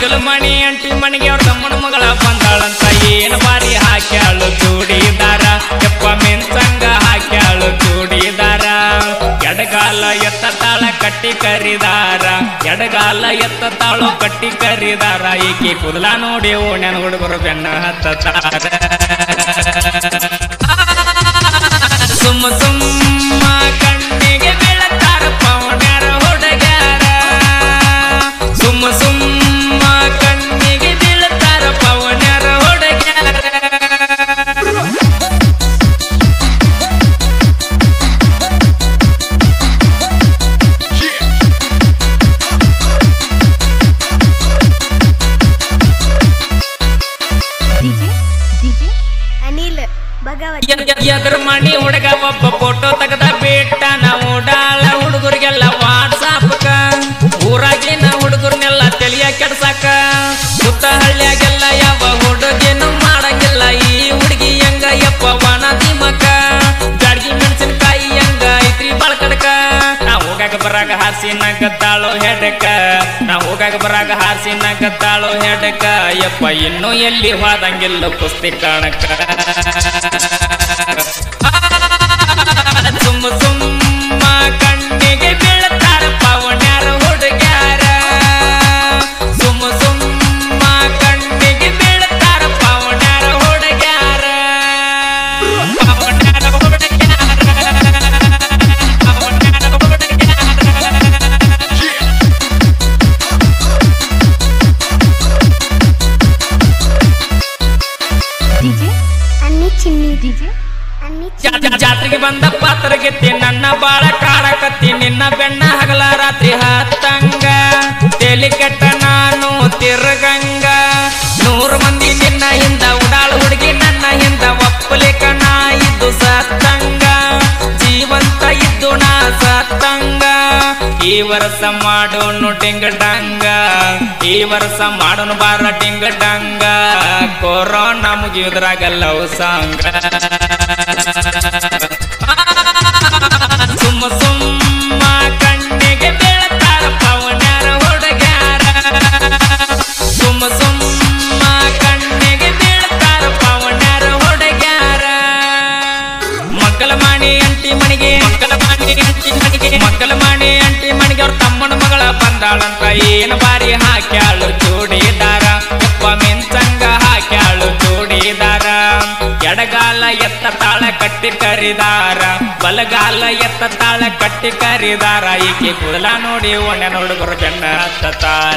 ಮಗಲ ಮಣಿ ಅಂಟಿ ಮಣಿಗೆ ಅವ್ರ ತಮ್ಮನ ಮಗಳ ಬಂದಾಳಂತ ಏನ್ ಬಾರಿ ಹಾಕ್ಯಾಳು ಚೂಡಿದಾರ ಯಪ್ಪ ಮೆನ್ಸಂಗ ಹಾಕ್ಯಾಳು ಚೂಡಿದಾರ ಎಡಗಾಲ ಎತ್ತ ತಾಳ ಕಟ್ಟಿ ಕರಿದಾರ ಎಡಗಾಲ ಎತ್ತ ತಾಳು ಕಟ್ಟಿ ಕರಿದಾರ ಈಕಿ ಕುದಲ ನೋಡಿ ಓಣ್ಯಾನ ಹುಡುಗರು ಬೆನ್ನ ಹತ್ತಾರ ಸುಮ್ಮ ಸುಮ್ಮ ಕಣ್ಣಿಗೆ ಬೀಳತಾರ ಪವನ್ಯಾರ ಹುಡುಗ್ಯಾರ ಸುಮ್ಮ ಸುಮ್ಮ ಕಣ್ಣಿಗೆ ಬೀಳತಾರ ಪವನ್ಯಾರ ಹುಡುಗ್ಯಾರ DJ, DJ, ಅನಿಲ್ ಭಗವತಿ ಎದ್ರ ಮಣಿ ಹುಡುಗ ಒಬ್ಬ ಫೋಟೋ ತೆಗೆದ ಬಿಟ್ಟ ನಾವು ಡಾಳ ಹುಡುಗರಿಗೆಲ್ಲ ವಾಟ್ಸಾಪ್ಕ ಊರಾಗಿನ ಹುಡುಗರ್ನೆಲ್ಲ ತಲಿಯ ಕೆಡ್ಸಾಕ ಸುತ್ತ ಹಳ್ಳಿಯಾಗೆಲ್ಲ ಯಾವ ಹುಡುಗಿನೂ ಮಾಡಂಗಿಲ್ಲ ಈ ಹುಡುಗಿ ಹೆಂಗ ಯಪ್ಪ ವನ ದಿಮಕ ಜಾಡ್ಗಿ ಮೆಣಸಿನಕಾಯಿ ಹೆಂಗ ಐತ್ರಿ ಬಳಕಡಕ ನಾ ಹೋಗಾಕ ಬರಾಗ ಹಾಸಿ ನಗತ್ತಾಳು ಹೆಡಕ ನಾ ಹೋಗಾಕ ಬರಾಗ ಹಾಸಿ ನಗತ್ತಾಳು ಹೆಡಕ ಯಪ್ಪ ಇನ್ನೂ ಎಲ್ಲಿ ಹೋದಂಗಿಲ್ಲ ಕುಸ್ತಿ ಕಾಣಕ ಸುಮ್ಮ ಸುಮ್ಮ ಕಣ್ಣಿಗೆ ಬೀಳ್ತಾರ ಪವನ್ಯಾರ ಹುಡುಗ್ಯಾರ ಸುಮ್ಮ ಸುಮ್ಮ ಕಣ್ಣಿಗೆ ಬೀಳ್ತಾರ ಪವನ್ಯಾರ ಹುಡುಗ್ಯಾರ ಪವನ್ಯಾರ ಹುಡುಗ್ಯಾರ ಪವನ್ಯಾರ ಹುಡುಗ್ಯಾರ DJ, ಅನ್ನಿ ಚಿನ್ನಿ DJ, ಅನ್ನಿ ಜಾ- ಜಾ- ಜಾತ್ರೆಗೆ ಬಂದ ಪಾತ್ರಗೆತ್ತಿ ನನ್ನ ಬಾಳ ಕಾಡಕತ್ತಿ ನಿನ್ನ ಬೆಣ್ಣ ಹಗಲ ರಾತ್ರಿ ಹತ್ತಂಗ ತೇಲಿ ಕೆಟ್ಟ ನಾನು ತಿರ್ಗಂಗ ನೂರು ಮಂದಿ ನಿನ್ನ ಹಿಂದ ಉಡಾಳು ಹುಡುಗಿ ನನ್ನ ಹಿಂದ ಒಪ್ಪಲಿಕ ನಾ ಇದ್ದು ಸತ್ತಂಗ ಜೀವಂತ ಇದ್ದು ನಾ ಸತ್ತಂಗ ಈ ವರ್ಷ ಮಾಡೋನು ಡಿಂಗ ಡಂಗ ಈ ವರ್ಷ ಮಾಡೋನು ಬಾರ ಡಿಂಗ ಡಂಗ ಕೊರೋನಾ ಮುಗಿಯುದ್ರಾಗ ಲವ್ ಸಾಂಗ ಸುಮ್ಮ ಸುಮ್ಮ ಕಣ್ಣಿಗೆ ಬೀಳ್ತಾರ ಪವನ್ಯಾರ ಹುಡುಗ್ಯಾರ ಸುಮ್ಮ ಸುಮ್ಮ ಕಣ್ಣಿಗೆ ಬೀಳ್ತಾರ ಪವನ್ಯಾರ ಹುಡುಗ್ಯಾರ ಮಕ್ಕಳ ಮಾಡಿ ಅಂಟಿ ಮಣಿಗೆ ಮಕ್ಕಳ ಮಾಡಿ ಅಂಟಿ ಮಣಿಗೆ ಮಕ್ಕಳ ಮಾಡಿ ಅಂಟಿ ಮಣಿಗೆ ಅವ್ರ ತಮ್ಮನ ಮಗಳ ಬಂದಾಳಂತ ಏನ್ ಬಾರಿ ಹಾಕ್ಯಾಳು ಚೂಡಿದಾರ ಯಪ್ಪ ಮೆನ್ಸಂಗ ಹಾಕ್ಯಾಳು ಚೂಡಿದಾರ ಎಡಗಾಲ ಎತ್ತ ತಾಳ ಕಟ್ಟಿ ಕರಿದಾರ ಬಲಗಾಲ ಎತ್ತ ತಾಳ ಕಟ್ಟಿ ಕರಿದಾರ ಈಕೆ ಕುದಲ ನೋಡಿ ಒಣ್ಣ ಹುಡುಗರು ಬೆನ್ನ ಹತ್ತಾರ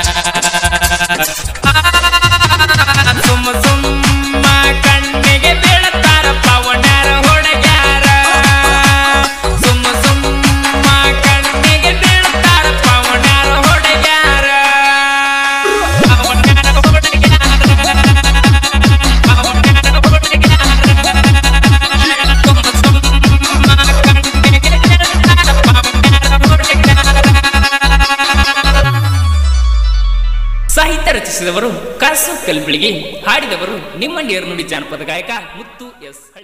ಸುಮ್ಮ ಸುಮ್ಮ ಕಣ್ಣಿಗೆ ಬೀಳ್ತಾರ ಪವನ್ಯಾರ ಹುಡುಗ್ಯಾರ ಸುಮ್ಮ ಸುಮ್ಮ ಕಣ್ಣಿಗೆ ಬೀಳ್ತಾರ ಪವನ್ಯಾರ ಹುಡುಗ್ಯಾರ ಪವನ್ಯಾರ ಹುಡುಗ್ಯಾರ ಪವನ್ಯಾರ ಹುಡುಗ್ಯಾರ ಸುಮ್ಮ ಸುಮ್ಮ ಕಣ್ಣಿಗೆ ಬೀಳ್ತಾರ ಪವನ್ಯಾರ ಹುಡುಗ್ಯಾರ ಸಾಹಿತ್ಯ ರಚಿಸಿದವರು ಕಾಸು ಕಲ್ಬಿಳಿಗೆ ಹಾಡಿದವರು ನಿಮ್ಮ ನುಡಿ ಜಾನಪದ ಗಾಯಕ ಮುತ್ತು ಎಸ್